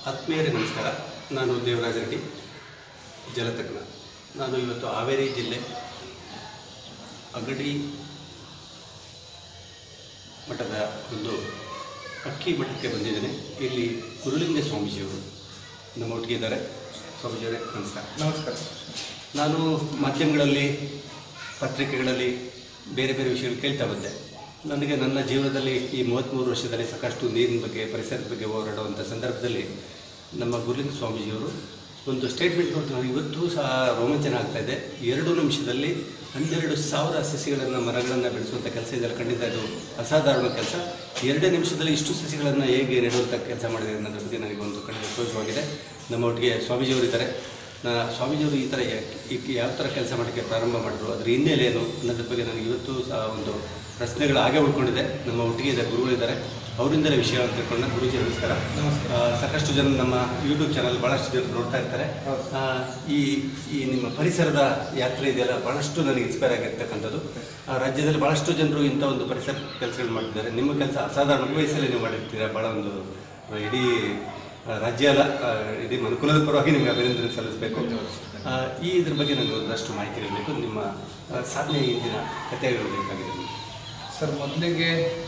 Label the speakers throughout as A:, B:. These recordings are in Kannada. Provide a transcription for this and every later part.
A: ಆತ್ಮೀಯರೇ ನಮಸ್ಕಾರ ನಾನು ದೇವರಾಜ ರೆಡ್ಡಿ ಜಲತಜ್ಞ ನಾನು ಇವತ್ತು ಹಾವೇರಿ ಜಿಲ್ಲೆ ಅಗಡಿ ಮಠದ ಒಂದು ಅಕ್ಕಿ ಮಠಕ್ಕೆ ಬಂದಿದ್ದೇನೆ ಇಲ್ಲಿ ಗುರುಲಿಂಗ ಸ್ವಾಮೀಜಿಯವರು ನಮ್ಮ ಒಟ್ಟಿಗೆ ಇದ್ದಾರೆ ಸ್ವಾಮೀಜಿಯವರೇ ನಮಸ್ಕಾರ
B: ನಮಸ್ಕಾರ
A: ನಾನು ಮಾಧ್ಯಮಗಳಲ್ಲಿ ಪತ್ರಿಕೆಗಳಲ್ಲಿ ಬೇರೆ ಬೇರೆ ವಿಷಯಗಳು ಕೇಳ್ತಾ ಬಂದೆ ನನಗೆ ನನ್ನ ಜೀವನದಲ್ಲಿ ಈ ಮೂವತ್ತ್ಮೂರು ವರ್ಷದಲ್ಲಿ ಸಾಕಷ್ಟು ನೀರಿನ ಬಗ್ಗೆ ಪರಿಸರದ ಬಗ್ಗೆ ಹೋರಾಡುವಂಥ ಸಂದರ್ಭದಲ್ಲಿ ನಮ್ಮ ಗುರುಲಿಂಗ ಸ್ವಾಮೀಜಿಯವರು ಒಂದು ಸ್ಟೇಟ್ಮೆಂಟ್ ಕೊಟ್ಟು ನನಗೆ ಇವತ್ತೂ ಸಹ ರೋಮಾಂಚನ ಆಗ್ತಾ ಇದೆ ಎರಡು ನಿಮಿಷದಲ್ಲಿ ಹನ್ನೆರಡು ಸಾವಿರ ಸಸಿಗಳನ್ನು ಮರಗಳನ್ನು ಬೆಳೆಸುವಂಥ ಕೆಲಸ ಇದೆಲ್ಲ ಖಂಡಿತ ಇದು ಅಸಾಧಾರಣ ಕೆಲಸ ಎರಡೇ ನಿಮಿಷದಲ್ಲಿ ಇಷ್ಟು ಸಸಿಗಳನ್ನು ಹೇಗೆ ನೆಡುವಂಥ ಕೆಲಸ ಮಾಡಿದೆ ಅನ್ನೋದ್ರ ಬಗ್ಗೆ ನನಗೆ ಒಂದು ಖಂಡಿತ ಸಂತೋಷವಾಗಿದೆ ನಮ್ಮ ಒಟ್ಟಿಗೆ ಸ್ವಾಮೀಜಿಯವರು ಇದ್ದಾರೆ ನಾ ಸ್ವಾಮೀಜಿಯವರು ಈ ಥರ ಯಾ- ಈ ಯಾವ ಥರ ಕೆಲಸ ಮಾಡೋಕ್ಕೆ ಪ್ರಾರಂಭ ಮಾಡಿದ್ರು ಅದರ ಹಿನ್ನೆಲೆ ಏನು ಅನ್ನೋದ್ರ ಬಗ್ಗೆ ನನಗೆ ಇವತ್ತು ಸಹ ಒಂದು ಪ್ರಶ್ನೆಗಳು ಹಾಗೆ ಉಳ್ಕೊಂಡಿದೆ ನಮ್ಮ ಒಟ್ಟಿಗೆ ಇದೆ ಗುರುಗಳಿದ್ದಾರೆ ಅವರಿಂದಲೇ ವಿಷಯ ಅಂತ ತಿಳ್ಕೊಂಡ ಗುರುಜಿ ನಮಸ್ಕಾರ
B: ನಮಸ್ಕಾರ.
A: ಆ, ಸಾಕಷ್ಟು ಜನ ನಮ್ಮ ಯೂಟ್ಯೂಬ್ ಚಾನಲ್ ಭಾಳಷ್ಟು ಜನ ನೋಡ್ತಾ ಇರ್ತಾರೆ
B: ಹೌದು.
A: ಆ, ಈ ಈ ನಿಮ್ಮ ಪರಿಸರದ ಯಾತ್ರೆ ಇದೆಯಲ್ಲ ಭಾಳಷ್ಟು ನನಗೆ ಇನ್ಸ್ಪೈರ್ ಆಗಿರ್ತಕ್ಕಂಥದ್ದು ಆ, ರಾಜ್ಯದಲ್ಲಿ ಭಾಳಷ್ಟು ಜನರು ಇಂಥ ಒಂದು ಪರಿಸರ ಕೆಲಸಗಳು ಮಾಡ್ತಿದ್ದಾರೆ ನಿಮ್ಮ ಕೆಲಸ ಅಸಾಧಾರಣ ವಯಸ್ಸಲ್ಲಿ ನೀವು ಮಾಡಿರ್ತೀರ ಭಾಳ ಒಂದು ಆ, ಇಡೀ ಆ, ರಾಜ್ಯ ಅಲ್ಲ ಆ, ಇಡೀ ಮನುಕುಲದ ಪರವಾಗಿ ನಿಮಗೆ ಅಭಿನಂದನೆ ಸಲ್ಲಿಸಬೇಕು ಆ, ಈ ಇದ್ರ ಬಗ್ಗೆ ನನಗೆ ಒಂದಷ್ಟು ಮಾಹಿತಿ ಇರಬೇಕು ನಿಮ್ಮ ಆ, ಸಾಧನೆ ಹಿಂದಿನ ಕಥೆಗಳು ಬೇಕಾಗಿದೆ ನಿಮಗೆ.
B: ಸರ್ ಮೊದಲಿಗೆ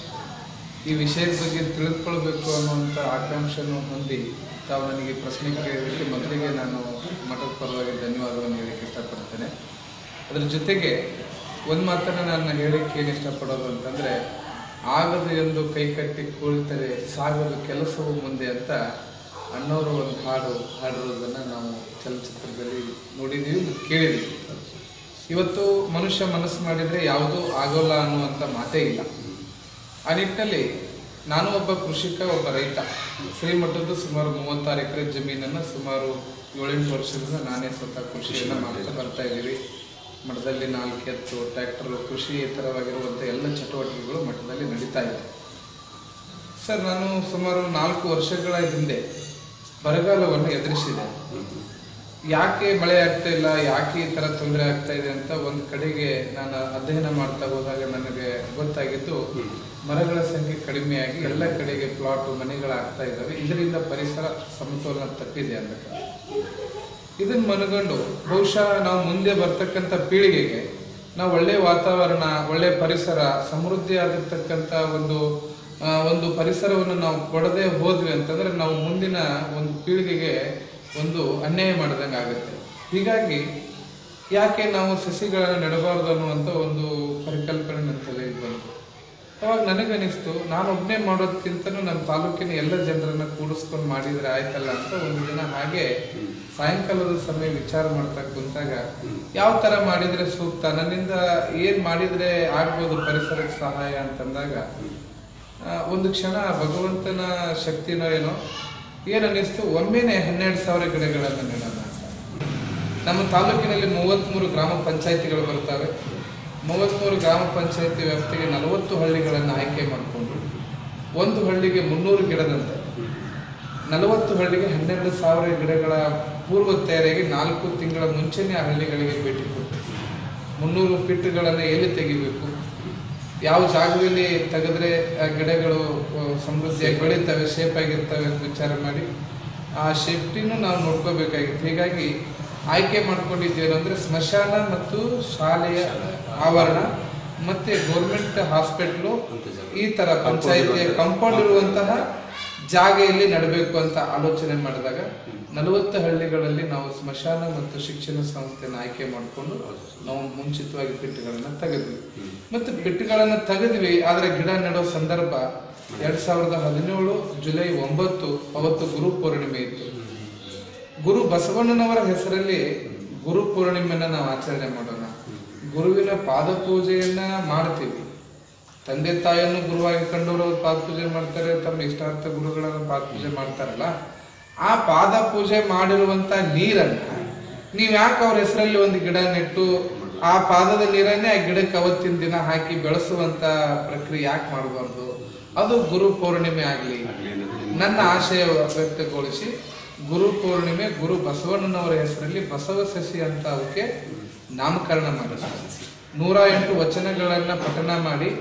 B: ಈ ವಿಷಯದ ಬಗ್ಗೆ ತಿಳಿದುಕೊಳ್ಬೇಕು ಅನ್ನುವಂಥ ಆಕಾಂಕ್ಷೆಯನ್ನು ಹೊಂದಿ ತಾವು ನನಗೆ ಪ್ರಶ್ನೆ ಕೇಳಿದ್ದಕ್ಕೆ ಮೊದಲಿಗೆ ನಾನು ಮಠದ ಪರವಾಗಿ ಧನ್ಯವಾದವನ್ನು ಹೇಳಕ್ಕೆ ಇಷ್ಟಪಡ್ತೇನೆ ಅದರ ಜೊತೆಗೆ ಒಂದು ಮಾತನ್ನು ನಾನು ಹೇಳಕ್ಕೆ ಏನು ಇಷ್ಟಪಡೋದು ಅಂತಂದರೆ ಆಗದು ಎಂದು ಕೈಕಟ್ಟಿ ಕುಳಿತರೆ ಸಾಗಲು ಕೆಲಸವು ಮುಂದೆ ಅಂತ ಅಣ್ಣವರು ಒಂದು ಹಾಡು ಹಾಡಿರೋದನ್ನು ನಾವು ಚಲನಚಿತ್ರದಲ್ಲಿ ನೋಡಿದ್ದೀವಿ ಮತ್ತು ಕೇಳಿದ್ದೀವಿ ಇವತ್ತು ಮನುಷ್ಯ ಮನಸ್ಸು ಮಾಡಿದರೆ ಯಾವುದೂ ಆಗೋಲ್ಲ ಅನ್ನುವಂಥ ಮಾತೇ ಇಲ್ಲ ಆ ನಿಟ್ಟಿನಲ್ಲಿ ನಾನು ಒಬ್ಬ ಕೃಷಿಕ ಒಬ್ಬ ರೈತ ಶ್ರೀಮಠದ್ದು ಸುಮಾರು ಮೂವತ್ತಾರು ಎಕರೆ ಜಮೀನನ್ನು ಸುಮಾರು ಏಳೆಂಟು ವರ್ಷದಿಂದ ನಾನೇ ಸ್ವತಃ ಕೃಷಿಯನ್ನು ಮಾಡ್ತಾ ಬರ್ತಾ ಇದ್ದೀವಿ ಮಠದಲ್ಲಿ ನಾಲ್ಕು ಎತ್ತು ಟ್ರ್ಯಾಕ್ಟರ್ ಕೃಷಿಯೇತರವಾಗಿರುವಂಥ ಎಲ್ಲ ಚಟುವಟಿಕೆಗಳು ಮಠದಲ್ಲಿ ನಡೀತಾ ಇದೆ ಸರ್ ನಾನು ಸುಮಾರು ನಾಲ್ಕು ವರ್ಷಗಳ ಹಿಂದೆ ಬರಗಾಲವನ್ನು ಎದುರಿಸಿದೆ ಯಾಕೆ ಮಳೆ ಆಗ್ತಾ ಇಲ್ಲ ಯಾಕೆ ಈ ಥರ ತೊಂದರೆ ಆಗ್ತಾ ಇದೆ ಅಂತ ಒಂದು ಕಡೆಗೆ ನಾನು ಅಧ್ಯಯನ ಮಾಡ್ತಾ ಹೋದಾಗ ನನಗೆ ಗೊತ್ತಾಗಿದ್ದು ಮರಗಳ ಸಂಖ್ಯೆ ಕಡಿಮೆಯಾಗಿ ಎಲ್ಲ ಕಡೆಗೆ ಪ್ಲಾಟ್ ಮನೆಗಳಾಗ್ತಾ ಇದ್ದಾವೆ ಇದರಿಂದ ಪರಿಸರ ಸಮತೋಲನ ತಪ್ಪಿದೆ ಅಂತ ಇದನ್ನ ಮನಗಂಡು ಬಹುಶಃ ನಾವು ಮುಂದೆ ಬರ್ತಕ್ಕಂಥ ಪೀಳಿಗೆಗೆ ನಾವು ಒಳ್ಳೆ ವಾತಾವರಣ ಒಳ್ಳೆ ಪರಿಸರ ಸಮೃದ್ಧಿ ಆಗಿರ್ತಕ್ಕಂಥ ಒಂದು ಆ, ಒಂದು ಪರಿಸರವನ್ನು ನಾವು ಕೊಡದೆ ಹೋದ್ವಿ ಅಂತಂದ್ರೆ ನಾವು ಮುಂದಿನ ಒಂದು ಪೀಳಿಗೆಗೆ ಒಂದು ಅನ್ಯಾಯ ಮಾಡ್ದಂಗೆ ಆಗುತ್ತೆ ಹೀಗಾಗಿ ಯಾಕೆ ನಾವು ಸಸಿಗಳನ್ನು ನೆಡಬಾರ್ದು ಅನ್ನುವಂಥ ಒಂದು ಪರಿಕಲ್ಪನೆ ನನ್ನ ತಲೆಗೆ ಬಂತು ಅವಾಗ ನನಗನಿಸ್ತು ನಾನು ಒಬ್ಬನೇ ಮಾಡೋದಕ್ಕಿಂತನೂ ನಮ್ಮ ತಾಲೂಕಿನ ಎಲ್ಲ ಜನರನ್ನ ಕೂಡಿಸ್ಕೊಂಡು ಮಾಡಿದ್ರೆ ಆಯ್ತಲ್ಲ ಅಂತ ಒಂದು ದಿನ ಹಾಗೆ ಸಾಯಂಕಾಲದ ಸಮಯ ವಿಚಾರ ಮಾಡ್ತಾ ಕುಂತಾಗ ಯಾವ ತರ ಮಾಡಿದ್ರೆ ಸೂಕ್ತ ನನ್ನಿಂದ ಏನ್ ಮಾಡಿದ್ರೆ ಆಗ್ಬೋದು ಪರಿಸರಕ್ಕೆ ಸಹಾಯ ಅಂತಂದಾಗ ಆ, ಒಂದು ಕ್ಷಣ ಭಗವಂತನ ಶಕ್ತಿನೋ ಏನೋ ಏನ್ ಅನ್ನಿಸ್ತು ಒಮ್ಮೆನೆ ಹನ್ನೆರಡು ಸಾವಿರ ಗಿಡಗಳನ್ನು ನೆಡೋಣ ಅಂತ ನಮ್ಮ ತಾಲೂಕಿನಲ್ಲಿ ಮೂವತ್ತ್ಮೂರು ಗ್ರಾಮ ಪಂಚಾಯಿತಿಗಳು ಬರ್ತವೆ ಮೂವತ್ತ್ಮೂರು ಗ್ರಾಮ ಪಂಚಾಯಿತಿ ವ್ಯಾಪ್ತಿಗೆ ನಲವತ್ತು ಹಳ್ಳಿಗಳನ್ನು ಆಯ್ಕೆ ಮಾಡಿಕೊಂಡು ಒಂದು ಹಳ್ಳಿಗೆ ಮುನ್ನೂರು ಗಿಡದಂತೆ ನಲವತ್ತು ಹಳ್ಳಿಗೆ ಹನ್ನೆರಡು ಸಾವಿರ ಗಿಡಗಳ ಪೂರ್ವ ತಯಾರಿಯಾಗಿ ನಾಲ್ಕು ತಿಂಗಳ ಮುಂಚೆನೇ ಆ ಹಳ್ಳಿಗಳಿಗೆ ಭೇಟಿ ಕೊಟ್ಟು ಮುನ್ನೂರು ಫಿಟ್ಗಳನ್ನು ಎಲ್ಲಿ ತೆಗಿಬೇಕು ಯಾವ ಜಾಗದಲ್ಲಿ ತೆಗೆದ್ರೆ ಆ ಗಿಡಗಳು ಆ, ಸಮೃದ್ಧಿಯಾಗಿ ಬೆಳೀತವೆ ಶೇಪ್ ಆಗಿರ್ತವೆ ಅಂತ ವಿಚಾರ ಮಾಡಿ ಆ ಸೇಫ್ಟಿನೂ ನಾವು ನೋಡ್ಕೋಬೇಕಾಗಿತ್ತು ಹೀಗಾಗಿ ಆಯ್ಕೆ ಮಾಡ್ಕೊಂಡಿದ್ದೇನು ಅಂದ್ರೆ ಸ್ಮಶಾನ ಮತ್ತು ಶಾಲೆಯ ಆವರಣ ಮತ್ತೆ ಗೌರ್ಮೆಂಟ್ ಹಾಸ್ಪಿಟ್ಲು ಈ ತರ ಪಂಚಾಯಿತಿಯ ಕಾಂಪೌಂಡ್ ಇರುವಂತಹ ಜಾಗೆಯಲ್ಲಿ ನಡಬೇಕು ಅಂತ ಆಲೋಚನೆ ಮಾಡಿದಾಗ ನಲವತ್ತು ಹಳ್ಳಿಗಳಲ್ಲಿ ನಾವು ಸ್ಮಶಾನ ಮತ್ತು ಶಿಕ್ಷಣ ಸಂಸ್ಥೆಯನ್ನು ಆಯ್ಕೆ ಮಾಡಿಕೊಂಡು ನಾವು ಮುಂಚಿತವಾಗಿ ಪಿಟ್ಟುಗಳನ್ನು ತೆಗೆದ್ವಿ ಮತ್ತು ಪಿಟ್ಟುಗಳನ್ನು ತೆಗೆದ್ವಿ ಆದ್ರೆ ಗಿಡ ನೆಡೋ ಸಂದರ್ಭ ಎರಡ್ ಸಾವಿರದ ಹದಿನೇಳು ಜುಲೈ ಒಂಬತ್ತು ಅವತ್ತು ಗುರು ಪೂರ್ಣಿಮೆ ಇತ್ತು ಗುರು ಬಸವಣ್ಣನವರ ಹೆಸರಲ್ಲಿ ಗುರು ಪೂರ್ಣಿಮೆಯನ್ನ ನಾವು ಆಚರಣೆ ಮಾಡೋಣ ಗುರುವಿನ ಪಾದ ಪೂಜೆಯನ್ನ ಮಾಡ್ತೀವಿ ತಂದೆ ತಾಯಿಯನ್ನು ಗುರುವಾಗಿ ಕಂಡವರು ಪಾದ ಪೂಜೆ ಮಾಡ್ತಾರೆ ತಮ್ಮ ಇಷ್ಟಾರ್ಥ ಗುರುಗಳನ್ನ ಪಾದ ಪೂಜೆ ಮಾಡ್ತಾರಲ್ಲ ಆ ಪಾದ ಪೂಜೆ ಮಾಡಿರುವಂತ ನೀರನ್ನ ನೀವ್ ಯಾಕೆ ಅವ್ರ ಹೆಸರಲ್ಲಿ ಒಂದು ಗಿಡ ನೆಟ್ಟು ಆ ಪಾದದ ನೀರನ್ನೇ ಆ ಗಿಡಕ್ಕೆ ಅವತ್ತಿನ ದಿನ ಹಾಕಿ ಬೆಳೆಸುವಂತ ಪ್ರಕ್ರಿಯೆ ಯಾಕೆ ಮಾಡಬಾರ್ದು ಅದು ಗುರು ಪೌರ್ಣಿಮೆ ಆಗ್ಲಿ ನನ್ನ ಆಶಯ ವ್ಯಕ್ತಗೊಳಿಸಿ ಗುರು ಪೂರ್ಣಿಮೆ ಗುರು ಬಸವಣ್ಣನವರ ಹೆಸರಲ್ಲಿ ಬಸವ ಸಸಿ ಅಂತ ಅವಕ್ಕೆ ನಾಮಕರಣ ಮಾಡಿದ್ರು ನೂರ ಎಂಟು ವಚನಗಳನ್ನ ಪಠನ ಮಾಡಿ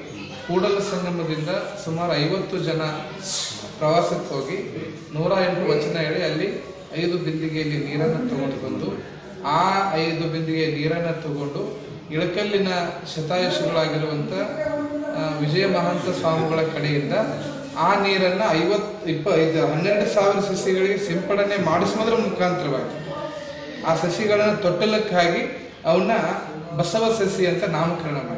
B: ಕೂಡಲ ಸಂಗಮದಿಂದ ಸುಮಾರು ಐವತ್ತು ಜನ ಪ್ರವಾಸಕ್ಕೆ ಹೋಗಿ ನೂರ ಎಂಟು ವಚನ ಹೇಳಿ ಅಲ್ಲಿ ಐದು ಬಿಂದಿಗೆಯಲ್ಲಿ ನೀರನ್ನು ತಗೊಂಡು ಬಂದು ಆ ಐದು ಬಿಂದಿಗೆ ನೀರನ್ನು ತಗೊಂಡು ಇಳಕಲ್ಲಿನ ಶತಾಯುಷಿಗಳಾಗಿರುವಂಥ ಆ, ವಿಜಯ ಮಹಾಂತ ಸ್ವಾಮಿಗಳ ಕಡೆಯಿಂದ ಆ ನೀರನ್ನು ಐವತ್ ಇಪ್ಪ ಇದು ಹನ್ನೆರಡು ಸಾವಿರ ಸಸಿಗಳಿಗೆ ಸಿಂಪಡಣೆ ಮಾಡಿಸುವುದರ ಮುಖಾಂತರವಾಗಿ ಆ ಸಸಿಗಳನ್ನು ತೊಟ್ಟಲಕ್ಕಾಗಿ ಅವನ್ನ ಬಸವ ಸಸಿ ಅಂತ ನಾಮಕರಣ ಮಾಡಿದ್ರು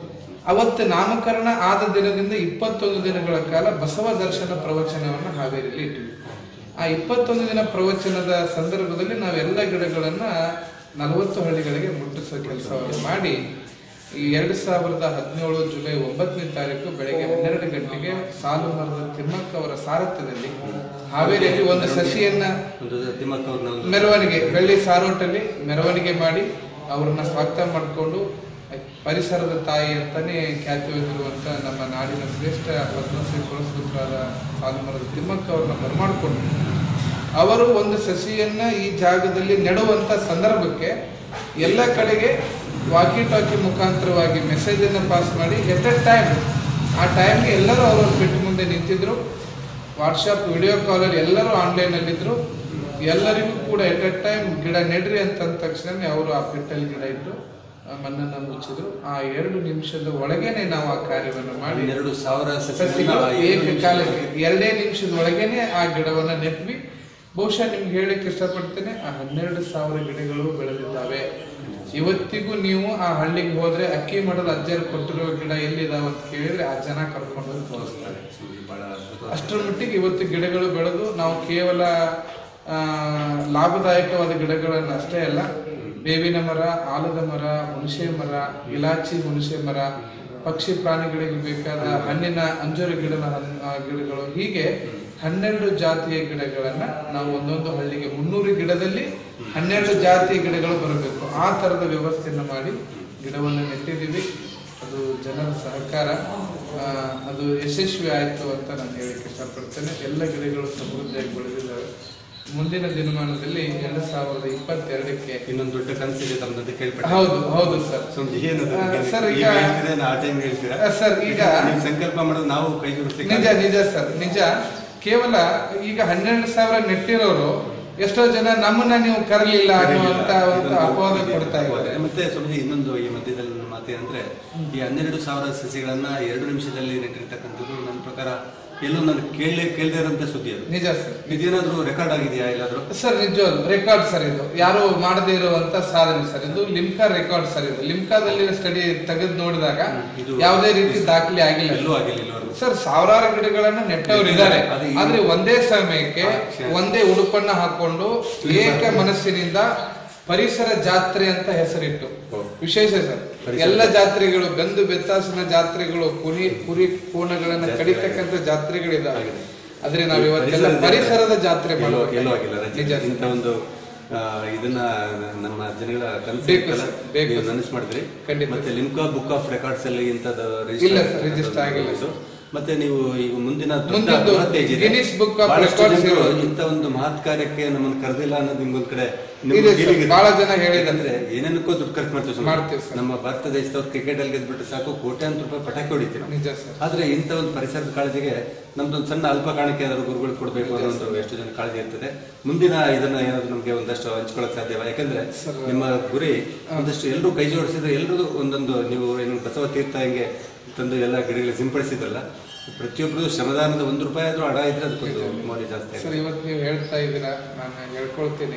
B: ಅವತ್ತು ನಾಮಕರಣ ಆದ ದಿನದಿಂದ ಇಪ್ಪತ್ತೊಂದು ದಿನಗಳ ಕಾಲ ಬಸವ ದರ್ಶನ ಪ್ರವಚನವನ್ನು ಹಾವೇರಿಯಲ್ಲಿ ಇಟ್ಟಿವಿ ಆ ಇಪ್ಪತ್ತೊಂದು ದಿನ ಪ್ರವಚನದ ಸಂದರ್ಭದಲ್ಲಿ ನಾವೆಲ್ಲ ಗಿಡಗಳನ್ನ ನಲವತ್ತು ಹಳ್ಳಿಗಳಿಗೆ ಮುಟ್ಟಿಸೋ ಕೆಲಸವನ್ನು ಮಾಡಿ ಈ ಎರಡು ಸಾವಿರದ ಹದಿನೇಳು ಜುಲೈ ಒಂಬತ್ತನೇ ತಾರೀಕು ಬೆಳಗ್ಗೆ ಹನ್ನೆರಡು ಗಂಟೆಗೆ ಸಾಲು ಮರದ ತಿಮ್ಮಕ್ಕ ಅವರ ಸಾರಥ್ಯದಲ್ಲಿ ಹಾವೇರಿಯಲ್ಲಿ ಒಂದು ಸಸಿಯನ್ನ
A: ಒಂದು ತಿಮ್ಮಕ್ಕ ಅವ್ರನ್ನ ಒಂದು
B: ಮೆರವಣಿಗೆ ಬೆಳ್ಳಿ ಸಾರೋಟಲ್ಲಿ ಮೆರವಣಿಗೆ ಮಾಡಿ ಅವ್ರನ್ನ ಸ್ವಾಗತ ಮಾಡಿಕೊಂಡು ಪರಿಸರದ ತಾಯಿ ಅಂತಾನೆ ಖ್ಯಾತಿ ಹೊಂದಿರುವಂತ ನಮ್ಮ ನಾಡಿನ ಶ್ರೇಷ್ಠ ಪದ್ಮಶ್ರೀ ಪುರಸ್ಕೃತರಾದ ಸಾಲುಮರದ ತಿಮ್ಮಕ್ಕ ಅವ್ರನ್ನ ಬರಮಾಡಿಕೊಂಡು ಅವರು ಒಂದು ಸಸಿಯನ್ನ ಈ ಜಾಗದಲ್ಲಿ ನೆಡುವಂತ ಸಂದರ್ಭಕ್ಕೆ ಎಲ್ಲ ಕಡೆಗೆ ವಾಕಿ ಟಾಕಿ ಮುಖಾಂತರವಾಗಿ ಮೆಸೇಜ್ ಅನ್ನು ಪಾಸ್ ಮಾಡಿ ಎಟ್ ಎ ಟೈಮ್ ಆ ಟೈಮ್ಗೆ ಎಲ್ಲರೂ ಅವರ ಬಿಟ್ಟು ಮುಂದೆ ನಿಂತಿದ್ರು ವಾಟ್ಸಪ್ ವಿಡಿಯೋ ಕಾಲಲ್ಲಿ ಎಲ್ಲರೂ ಆನ್ಲೈನಲ್ಲಿದ್ದರು ಎಲ್ಲರಿಗೂ ಕೂಡ ಎಟ್ ಎ ಟೈಮ್ ಗಿಡ ನೆಡ್ರಿ ಅಂತಂದ ತಕ್ಷಣ ಅವರು ಆ ಪೆಟ್ಟಲ್ಲಿ ಗಿಡ ಇಟ್ಟು ಆ ಮಣ್ಣನ್ನು ಮುಚ್ಚಿದ್ರು ಆ ಎರಡು ನಿಮಿಷದ ಒಳಗೇನೆ ನಾವು ಆ ಕಾರ್ಯವನ್ನು ಮಾಡಿ
A: ಎರಡು ಸಾವಿರ
B: ಸಸಿಗಳು
A: ಸಸಿಗಳನ್ನ
B: ಏಕಕಾಲಕ್ಕೆ ಎರಡೇ ನಿಮಿಷದ ಒಳಗೇನೆ ಆ ಗಿಡವನ್ನ ನೆಟ್ವಿ ಬಹುಶಃ ನಿಮ್ಗೆ ಹೇಳಿಕ್ಕೆ ಇಷ್ಟಪಡ್ತೇನೆ ಆ ಹನ್ನೆರಡು ಸಾವಿರ ಗಿಡಗಳು ಬೆಳೆದಿದ್ದಾವೆ ಇವತ್ತಿಗೂ ನೀವು ಆ ಹಳ್ಳಿಗೆ ಹೋದ್ರೆ ಅಕ್ಕಿ ಮಠದ ಅಜ್ಜರು ಕೊಟ್ಟಿರೋ ಗಿಡ ಎಲ್ಲಿದಾವ ಅಂತ ಕೇಳಿದ್ರೆ ಆ ಜನ ಕರ್ಕೊಂಡು ಹೋಗಿ ತೋರಿಸ್ತಾರೆ
A: ಬಹಳ ಅದ್ಭುತ.
B: ಅಷ್ಟರ ಮಟ್ಟಿಗೆ ಇವತ್ತು ಗಿಡಗಳು ಬೆಳೆದು ನಾವು ಕೇವಲ ಆ, ಲಾಭದಾಯಕವಾದ ಗಿಡಗಳನ್ನು ಅಷ್ಟೇ ಅಲ್ಲ ಬೇವಿನ ಮರ ಆಲದ ಮರ ಹುಣಸೆ ಮರ ಇಲಾಚಿ ಹುಣಸೆ ಮರ ಪಕ್ಷಿ ಪ್ರಾಣಿಗಳಿಗೆ ಬೇಕಾದ ಹಣ್ಣಿನ ಅಂಜೂರ ಗಿಡದ ಹಣ್- ಆ, ಗಿಡಗಳು ಹೀಗೆ ಹನ್ನೆರಡು ಜಾತಿಯ ಗಿಡಗಳನ್ನ ನಾವು ಒಂದೊಂದು ಹಳ್ಳಿಗೆ ಮುನ್ನೂರು ಗಿಡದಲ್ಲಿ ಹನ್ನೆರಡು ಜಾತಿಯ ಗಿಡಗಳು ಬರಬೇಕು ಆ ತರದ ವ್ಯವಸ್ಥೆಯನ್ನು ಮಾಡಿ ಗಿಡವನ್ನು ನೆಟ್ಟಿದ್ದೀವಿ ಅದು ಜನರ ಸಹಕಾರ ಆ, ಅದು ಯಶಸ್ವಿ ಆಯಿತು ಅಂತ ನಾನು ಹೇಳಕ್ಕೆ ಇಷ್ಟಪಡ್ತೇನೆ ಎಲ್ಲ ಗಿಡಗಳು ಸಮೃದ್ಧಿಯಾಗಿ ಬೆಳೆದಿದ್ದಾವೆ ಮುಂದಿನ ದಿನಮಾನದಲ್ಲಿ ಎರಡು ಸಾವಿರದ ಇಪ್ಪತ್ತೆರಡಕ್ಕೆ
A: ಇನ್ನೊಂದು ದೊಡ್ಡ ಕನಸಿದೆ ತಮ್ಮದು ಕೇಳ್ಪಟ್ಟೆ
B: ಹೌದು ಹೌದು ಸರ್
A: ಸ್ವಾಮೀಜಿ, ಏನದು?
B: ಆ, ಸರ್,
A: ಈಗ
B: ಈಗ-
A: ಹೇಳ್ತೀರಾ, ನಾ ಆ ಟೈಮ್ ಹೇಳ್ತೀರಾ
B: ಆ, ಸರ್, ಈಗ-
A: ನೀವು ಸಂಕಲ್ಪ ಮಾಡೋದು ನಾವು ಕೈ ಜೋಡಿಸ್ಲಿಕ್ಕೆ
B: ನಿಜ ನಿಜ ಸರ್ ನಿಜ ಕೇವಲ ಈಗ ಹನ್ನೆರಡು ಸಾವಿರ ನೆಟ್ಟಿರೋರು ಎಷ್ಟೋ ಜನ ನಮ್ಮನ್ನ ನೀವು ಕರಲಿಲ್ಲ ಅನ್ನುವಂತ ಒಂದು ಅಪವಾದ ಕೊಡ್ತಾ ಇದ್ದಾರೆ
A: ಮತ್ತೆ ಸ್ವಾಮೀಜಿ ಇನ್ನೊಂದು ಈ ಮಧ್ಯದಲ್ಲಿ ನನ್ನ ಮಾತೇನಂದ್ರೆ ಈ ಹನ್ನೆರಡು ಸಾವಿರ ಸಸಿಗಳನ್ನ ಎರಡು ನಿಮಿಷದಲ್ಲಿ ನೆಟ್ಟಿರ್ತಕ್ಕಂಥದ್ದು ನನ್ನ ಪ್ರಕಾರ ಎಲ್ಲೂ ನಾನು ಕೇಳಲೇ ಕೇಳದೇ ಇರೋಂಥ ಸುದ್ದಿ ಅದು
B: ನಿಜ ಸರ್
A: ಇದೇನಾದ್ರೂ ರೆಕಾರ್ಡ್ ಆಗಿದೆಯಾ ಎಲ್ಲಾದ್ರೂ
B: ಸರ್ ನಿಜವಾಗ್ಲು ರೆಕಾರ್ಡ್ ಸರ್ ಇದು ಯಾರು ಮಾಡದೇ ಇರುವಂತ ಸಾಧನೆ ಸರ್ ಇದು ಲಿಮ್ಕಾ ರೆಕಾರ್ಡ್ ಸರ್ ಇದು ಲಿಮ್ಕಾದಲ್ಲಿ ಸ್ಟಡಿ ತೆಗೆದು ನೋಡಿದಾಗ
A: ಇದು-
B: ಯಾವುದೇ ರೀತಿ ದಾಖಲೆ ಆಗಿಲ್ಲ
A: ಎಲ್ಲೂ ಆಗಿಲ್ಲ ಇಲ್ಲಿವರೆಗೂ
B: ಸರ್ ಸಾವಿರಾರು ಗಿಡಗಳನ್ನ ನೆಟ್ಟವ್ರು ಇದ್ದಾರೆ
A: ಅದು ಈ-
B: ಆದ್ರೆ ಒಂದೇ ಸಮಯಕ್ಕೆ ಒಂದೇ ಉಡುಪನ್ನ ಹಾಕೊಂಡು ಏಕ ಮನಸ್ಸಿನಿಂದ ಪರಿಸರ ಜಾತ್ರೆ ಅಂತ ಹೆಸರಿಟ್ಟು ವಿಶೇಷ ಸರ್ ಎಲ್ಲ ಜಾತ್ರೆಗಳು ಬೆಂದು ಬೆತ್ತಾಸಿನ ಜಾತ್ರೆಗಳು ಕುರಿ ಕುರಿ ಕೋಣಗಳನ್ನ ಕಡಿತಕ್ಕಂತ ಜಾತ್ರೆಗಳಿದಾವೆ ಆದ್ರೆ ನಾವ್ ಇವತ್ತೆಲ್ಲ ಪರಿಸರದ ಜಾತ್ರೆ
A: ಎಲ್ಲೂ
B: ಮಾಡ್ಬೇಕು
A: ಎಲ್ಲೂ ಆಗಿಲ್ಲ ರಜೆ.
B: ನಿಜ ಸರ್.
A: ಇಂಥ ಒಂದು ಆ, ಇದನ್ನ ನಮ್ಮ ಜನಗಳ ಕನಸು
B: ಬೇಕು
A: ಇತ್ತಲ್ಲ,
B: ಸರ್, ಬೇಕು
A: ನೀವು ನನಸು ಮಾಡಿದ್ರಿ
B: ಖಂಡಿತ.
A: ಮತ್ತೆ ಲಿಮ್ಕಾ ಬುಕ್ ಆಫ್ ರೆಕಾರ್ಡ್ಸ್ ಅಲ್ಲಿ ಇಂಥದ್ದು
B: ಇಲ್ಲ
A: register
B: ಸರ್, register ಆಗಿಲ್ಲ
A: ಇದು. ಮತ್ತೆ ನೀವು ಈಗ ಮುಂದಿನ ದೊಡ್ಡ
B: ಮುಂದಿದ್ದು
A: advantage ಇದೆ.
B: Guinness Book of
A: ಬಹಳಷ್ಟು
B: Records
A: ಜನರು
B: ಇರೋದು.
A: ಇಂಥ ಒಂದು ಮಹತ್ ಕಾರ್ಯಕ್ಕೆ ನಮ್ಮನ್ನು ಕರೆದಿಲ್ಲ ಅನ್ನೋದು ನಿಮ್ಗೊಂದ್ ಕಡೆ
B: ಇದೆ ಸರ್, ಬಹಳ ಜನ ಹೇಳಿದ್ದಾರೆ.
A: ಹೇಳಿದಂದ್ರೆ ಏನೇನಕ್ಕೋ ದುಡ್ಡು ಖರ್ಚು ಮಾಡ್ತೀವಿ ಸುಮ್ನೆ.
B: ಮಾಡ್ತೀವಿ ಸರ್.
A: ನಮ್ಮ ಭಾರತ ದೇಶದವ್ರು ಕ್ರಿಕೆಟ್ ಅಲ್ಲಿ ಗೆದ್ಬಿಟ್ಟು ಸಾಕು ಕೋಟ್ಯಾಂತರ ರೂಪಾಯಿ ಪಟಾಕಿ ಹೊಡಿತೀವಿ ನಾವು.
B: ನಿಜ ಸರ್
A: ಆದ್ರೆ ಇಂಥ ಒಂದು ಪರಿಸರದ ಕಾಳಜಿಗೆ ನಮ್ದೊಂದು ಸಣ್ಣ ಅಲ್ಪ ಕಾಣಿಕೆ ಆದರೂ ಗುರುಗಳು ಕೊಡಬೇಕು ಅನ್ನೋ ಒಂದು ಎಷ್ಟು ಜನ ಕಾಳಜಿ ಇರ್ತದೆ ಮುಂದಿನ ಇದನ್ನ ಏನಾದ್ರು ನಮಗೆ ಒಂದಷ್ಟು ಹಂಚ್ಕೊಳ್ಳೋಕೆ ಸಾಧ್ಯವ ಯಾಕಂದ್ರೆ
B: ಸರ್.
A: ನಿಮ್ಮ ಗುರಿ ಒಂದಷ್ಟು ಎಲ್ಲರೂ ಕೈ ಜೋಡಿಸಿದ್ರೆ ಎಲ್ಲರೂ ಒಂದೊಂದು ನೀವು ಏನು ಬಸವ ತೀರ್ಥ ಹಿಂಗೆ ತಂದು ಎಲ್ಲ ಗಿಡಗಳಿಗೆ ಸಿಂಪಡಿಸಿದ್ರಲ್ಲ ಪ್ರತಿಯೊಬ್ಬರು ಶ್ರಮದಾನದ ಒಂದು ರೂಪಾಯಿ ಆದ್ರೂ ಹಣ ಇದ್ರೆ ಅದಕ್ಕೊಂದು ಮೌಲ್ಯ ಜಾಸ್ತಿ
B: ಸರ್
A: ಆಗುತ್ತೆ.
B: ಇವತ್ತು ನೀವು ಹೇಳ್ತಾ ಇದ್ದೀರಾ ನಾನು ಹೇಳ್ಕೊಳ್ತೀನಿ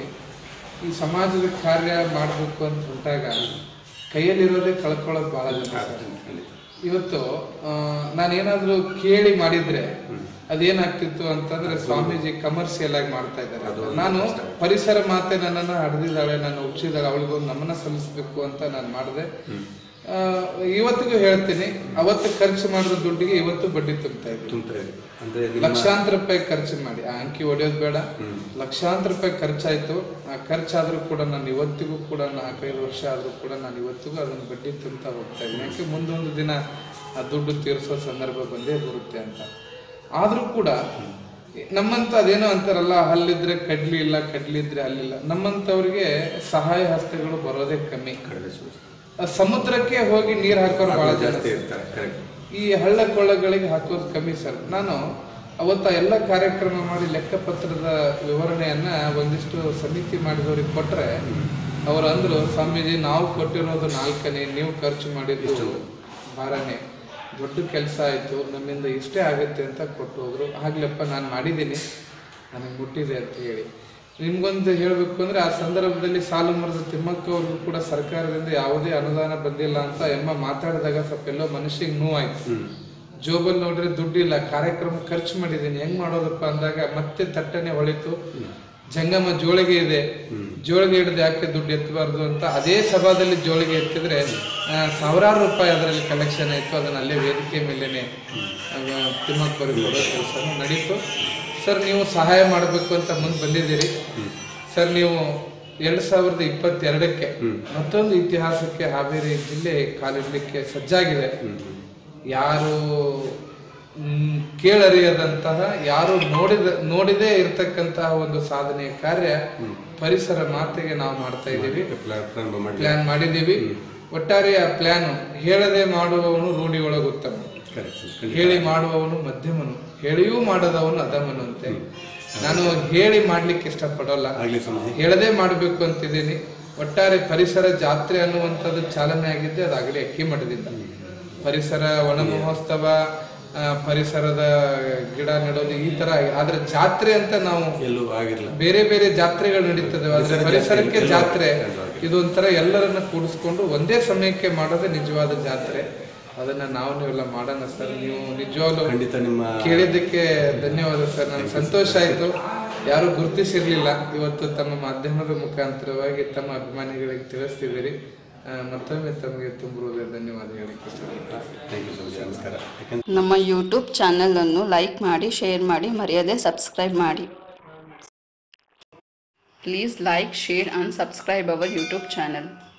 B: ಈ ಸಮಾಜದ ಕಾರ್ಯ ಮಾಡಬೇಕು ಅಂತ ಹೊಂಟಾಗ ಕೈಯಲ್ಲಿರೋದೇ ಕಳ್ಕೊಳ್ಳೋದು ಬಹಳ ಜನ ಸರ್. ಇವತ್ತು ಆ, ನಾನೇನಾದ್ರೂ ಕೇಳಿ ಮಾಡಿದ್ರೆ ಅದೇನಾಗ್ತಿತ್ತು ಅಂತಂದ್ರೆ ಸ್ವಾಮೀಜಿ ಕಮರ್ಷಿಯಲ್ ಆಗಿ ಮಾಡ್ತಾ ಇದ್ದಾರೆ ನಾನು ಪರಿಸರ ಮಾತೆ ನನ್ನನ್ನು ಹಡ್ದಿದ್ದಾಳೆ ನನ್ನ ಹುಟ್ಟಿದಾಳೆ ಅವಳಿಗೊಂದು ನಮನ ಸಲ್ಲಿಸಬೇಕು ಅಂತ ನಾನು ಮಾಡಿದೆ ಆ, ಇವತ್ತಿಗೂ ಹೇಳ್ತೀನಿ ಅವತ್ತು ಖರ್ಚು ಮಾಡಿರೋ ದುಡ್ಡಿಗೆ ಇವತ್ತು ಬಡ್ಡಿ ತುಂಬ್ತಾ ಇದ್ದೀನಿ
A: ತುಂಬ್ತಾರೆ ಅಂದ್ರೆ ನಿಮ್ಮ
B: ಲಕ್ಷಾಂತರ ರೂಪಾಯಿ ಖರ್ಚು ಮಾಡಿ ಆ ಅಂಕಿ ಹೊಡೆಯೋದು ಬೇಡ ಲಕ್ಷಾಂತರ ರೂಪಾಯಿ ಖರ್ಚಾಯ್ತು ಆ ಖರ್ಚಾದ್ರೂ ಕೂಡ ನಾನು ಇವತ್ತಿಗೂ ಕೂಡ ನಾಲ್ಕೈದು ವರ್ಷ ಆದ್ರೂ ಕೂಡ ನಾನು ಇವತ್ತಿಗೂ ಅದನ್ನು ಬಡ್ಡಿ ತುಂಬ್ತಾ ಹೋಗ್ತಾ ಇದ್ದೀನಿ ಯಾಕೆ ಮುಂದೊಂದು ದಿನ ಆ ದುಡ್ಡು ತೀರಿಸೋ ಸಂದರ್ಭ ಬಂದೇ ಬರುತ್ತೆ ಅಂತ ಆದ್ರೂ ಕೂಡ ನಮ್ಮಂತ ಅದೇನೋ ಅಂತಾರಲ್ಲ ಹಲ್ಲಿದ್ರೆ ಕಡ್ಲಿ ಇಲ್ಲ ಕಡ್ಲಿ ಇದ್ರೆ ಅಲ್ಲಿಲ್ಲ ನಮ್ಮಂತವ್ರಿಗೆ ಸಹಾಯ ಹಸ್ತಗಳು ಬರೋದೇ ಕಮ್ಮಿ
A: ಕಡಿಮೆ ಸೂಚಿ.
B: ಆ ಸಮುದ್ರಕ್ಕೆ ಹೋಗಿ ನೀರ್ ಹಾಕೋರು ಬಹಳ ಜನ
A: ಜಾಸ್ತಿ ಇರ್ತಾರೆ ಕರೆಕ್ಟ್
B: ಈ ಹಳ್ಳ ಕೊಳ್ಳಗಳಿಗೆ ಹಾಕೋದು ಕಮ್ಮಿ ಸರ್ ನಾನು ಅವತ್ತ ಎಲ್ಲ ಕಾರ್ಯಕ್ರಮ ಮಾಡಿ ಲೆಕ್ಕಪತ್ರದ ವಿವರಣೆಯನ್ನ ಒಂದಿಷ್ಟು ಸಮಿತಿ ಮಾಡಿದವ್ರಿಗೆ ಕೊಟ್ರೆ ಅವ್ರು ಅಂದ್ರು ಸ್ವಾಮೀಜಿ ನಾವು ಕೊಟ್ಟಿರೋದು ನಾಲ್ಕನೇ ನೀವು ಖರ್ಚು ಮಾಡಿದ್ದು ಬಾರನೇ ದೊಡ್ಡ ಕೆಲಸ ಆಯ್ತು ನಮ್ಮಿಂದ ಇಷ್ಟೇ ಆಗುತ್ತೆ ಅಂತ ಕೊಟ್ಟು ಹೋದ್ರು ಆಗ್ಲಪ್ಪ ನಾನು ಮಾಡಿದ್ದೀನಿ ನನಗೆ ಮುಟ್ಟಿದೆ ಅಂತ ಹೇಳಿ ನಿಮ್ಗೊಂದು ಹೇಳಬೇಕು ಅಂದ್ರೆ ಆ ಸಂದರ್ಭದಲ್ಲಿ ಸಾಲು ಮರದ ತಿಮ್ಮಕ್ಕ ಅವ್ರಿಗೂ ಕೂಡ ಸರ್ಕಾರದಿಂದ ಯಾವುದೇ ಅನುದಾನ ಬಂದಿಲ್ಲ ಅಂತ ಎಮ್ಮ ಮಾತಾಡಿದಾಗ ಸ್ವಲ್ಪ ಎಲ್ಲೋ ಮನುಷ್ಯಗೆ ನೋವಾಯ್ತು ಜೋಬಲ್ ನೋಡ್ರೆ ದುಡ್ಡಿಲ್ಲ ಕಾರ್ಯಕ್ರಮ ಖರ್ಚು ಮಾಡಿದ್ದೀನಿ ಹೆಂಗ್ ಮಾಡೋದಪ್ಪ ಅಂದಾಗ ಮತ್ತೆ ತಟ್ಟನೆ ಹೊಳಿತು ಜಂಗಮ ಜೋಳಿಗೆ ಇದೆ ಜೋಳಿಗೆ ಹಿಡಿದು ಯಾಕೆ ದುಡ್ಡು ಎತ್ತಬಾರ್ದು ಅಂತ ಅದೇ ಸಭಾದಲ್ಲಿ ಜೋಳಿಗೆ ಎತ್ತಿದ್ರೆ ಆ, ಸಾವಿರಾರು ರೂಪಾಯಿ ಅದರಲ್ಲಿ ಕಲೆಕ್ಷನ್ ಆಯ್ತು ಅದನ್ನ ಅಲ್ಲೇ ವೇದಿಕೆ ಮೇಲೇನೆ ತಿಮ್ಮಕ್ಕವ್ರಿಗೆ ಕೊಡೋ ಕೆಲಸ ನಡೀತು ಸರ್ ನೀವು ಸಹಾಯ ಮಾಡಬೇಕು ಅಂತ ಮುಂದೆ ಬಂದಿದ್ದೀರಿ ಸರ್ ನೀವು ಎರಡ್ ಸಾವಿರದ ಇಪ್ಪತ್ತೆರಡಕ್ಕೆ ಮತ್ತೊಂದು ಇತಿಹಾಸಕ್ಕೆ ಹಾವೇರಿ ಜಿಲ್ಲೆ ಕಾಲಿಡಲಿಕ್ಕೆ ಸಜ್ಜಾಗಿದೆ ಯಾರು ಮ್, ಕೇಳರಿಯದಂತಹ ಯಾರು ನೋಡಿದ ನೋಡಿದೇ ಇರತಕ್ಕಂತಹ ಒಂದು ಸಾಧನೆಯ ಕಾರ್ಯ ಪರಿಸರ ಮಾತೆಗೆ ನಾವು ಮಾಡ್ತಾ ಇದ್ದೀವಿ
A: ಪ್ರಾರಂಭ ಮಾಡಿ
B: ಪ್ಲಾನ್ ಮಾಡಿದ್ದೀವಿ ಒಟ್ಟಾರೆ ಆ ಪ್ಲಾನ್ ಹೇಳದೆ ಮಾಡುವವನು ರೂಢಿಯೊಳಗೆ ಉತ್ತಮ
A: ಕರೆಕ್ಟ್
B: ಹೇಳಿ ಮಾಡುವವನು ಮಧ್ಯಮನು ಹೇಳಿಯೂ ಮಾಡದವನು ಅಧಮನು ಅಂತೆ ನಾನು ಹೇಳಿ ಮಾಡ್ಲಿಕ್ಕೆ ಇಷ್ಟಪಡೋಲ್ಲ
A: ಆಗ್ಲಿ ಸ್ವಾಮೀಜಿ
B: ಹೇಳದೆ ಮಾಡಬೇಕು ಅಂತಿದ್ದೀನಿ ಒಟ್ಟಾರೆ ಪರಿಸರ ಜಾತ್ರೆ ಅನ್ನುವಂಥದ್ದು ಚಾಲನೆ ಆಗಿದ್ದೆ ಅದಾಗಲೇ ಅಕ್ಕಿ ಮಠದಿಂದ ಪರಿಸರ ವನ ಮಹೋತ್ಸವ ಆ, ಪರಿಸರದ ಗಿಡ ನೆಡೋದು ಈ ತರ ಆದ್ರೆ ಜಾತ್ರೆ ಅಂತ ನಾವು
A: ಎಲ್ಲೂ ಆಗಿರಲ್ಲ
B: ಬೇರೆ ಬೇರೆ ಜಾತ್ರೆಗಳು ನಡೀತದೆ ಆದ್ರೆ ಪರಿಸರಕ್ಕೆ ಜಾತ್ರೆ ಇದು ಒಂಥರ ಎಲ್ಲರನ್ನ ಕೂಡಿಸ್ಕೊಂಡು ಒಂದೇ ಸಮಯಕ್ಕೆ ಮಾಡೋದೇ ನಿಜವಾದ ಜಾತ್ರೆ ಅದನ್ನ ನಾವು ನೀವೆಲ್ಲ ಮಾಡೋಣ ಸರ್ ನೀವು ನಿಜವಾಗ್ಲೂ
A: ಖಂಡಿತ ನಿಮ್ಮ
B: ಕೇಳಿದ್ದಕ್ಕೆ ಧನ್ಯವಾದ ಸರ್ ನನಗೆ ಸಂತೋಷ ಆಯಿತು ಯಾರು ಗುರುತಿಸಿರ್ಲಿಲ್ಲ ಇವತ್ತು ತಮ್ಮ ಮಾಧ್ಯಮದ ಮುಖಾಂತರವಾಗಿ ತಮ್ಮ ಅಭಿಮಾನಿಗಳಿಗೆ ತಿಳಿಸ್ತಿದ್ದೀರಿ ಆ, ಮತ್ತೊಮ್ಮೆ ತಮಗೆ ತುಂಬ ಧನ್ಯವಾದ ಹೇಳಿಕ್ಕೆ ಇಷ್ಟಪಡ್ತೀನಿ
A: ಥ್ಯಾಂಕ್ ಯು ಸ್ವಾಮೀಜಿ ನಮಸ್ಕಾರ ಯಾಕಂದ್ರೆ
C: ನಮ್ಮ ಯೂಟ್ಯೂಬ್ ಚಾನಲನ್ನು ಲೈಕ್ ಮಾಡಿ ಶೇರ್ ಮಾಡಿ ಮರೆಯದೆ ಸಬ್ಸ್ಕ್ರೈಬ್ ಮಾಡಿ please like share and subscribe our YouTube channel